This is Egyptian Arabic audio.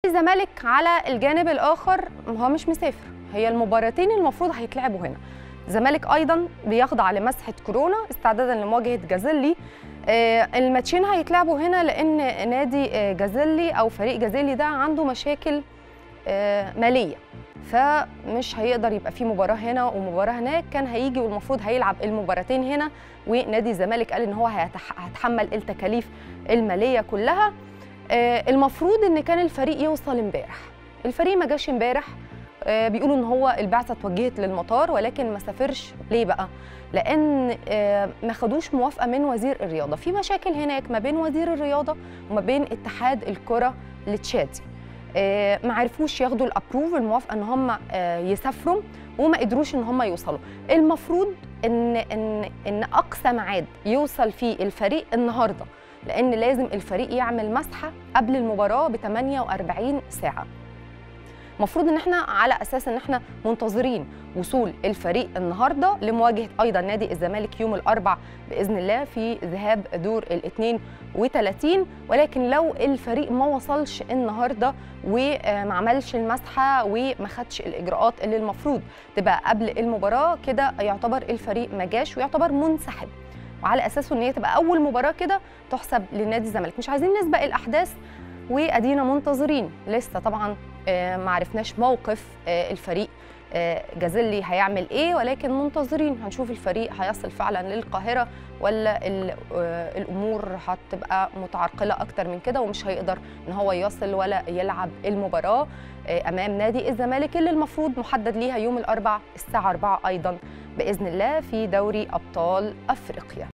الزمالك على الجانب الاخر هو مش مسافر هي المباراتين المفروض هيتلعبوا هنا الزمالك ايضا بيخضع لمسحه كورونا استعدادا لمواجهه جازيلي آه، الماتشين هيتلعبوا هنا لان نادي آه، جازيلي او فريق جازيلي ده عنده مشاكل آه، ماليه فمش هيقدر يبقى في مباراه هنا ومباراه هناك كان هيجي والمفروض هيلعب المباراتين هنا ونادي الزمالك قال ان هو هيتح- هيتحمل التكاليف الماليه كلها آه، المفروض ان كان الفريق يوصل امبارح الفريق ما جاش امبارح آه، بيقولوا ان هو البعثه اتوجهت للمطار ولكن ما سافرش ليه بقى لان آه، ما خدوش موافقه من وزير الرياضه في مشاكل هناك ما بين وزير الرياضه وما بين اتحاد الكره التشادي آه، ما عرفوش ياخدوا الابروف الموافقه ان هم آه، يسافروا وما قدروش ان هم يوصلوا المفروض ان ان ان اقصى ميعاد يوصل فيه الفريق النهارده لان لازم الفريق يعمل مسحه قبل المباراه ب 48 ساعه المفروض ان احنا على اساس ان احنا منتظرين وصول الفريق النهارده لمواجهه ايضا نادي الزمالك يوم الاربع باذن الله في ذهاب دور ال 32 ولكن لو الفريق ما وصلش النهارده وما عملش المسحه وما خدش الاجراءات اللي المفروض تبقى قبل المباراه كده يعتبر الفريق ما جاش ويعتبر منسحب وعلى اساسه ان هي تبقى اول مباراه كده تحسب لنادي الزمالك مش عايزين نسبق الاحداث وادينا منتظرين لسه طبعا آه، ما عرفناش موقف آه، الفريق آه، جازيلي هيعمل ايه ولكن منتظرين هنشوف الفريق هيصل فعلا للقاهره ولا ال- آه، الامور هتبقى متعرقله اكتر من كده ومش هيقدر ان هو يصل ولا يلعب المباراه آه، امام نادي الزمالك اللي المفروض محدد ليها يوم الاربع الساعه 4 ايضا باذن الله في دوري ابطال افريقيا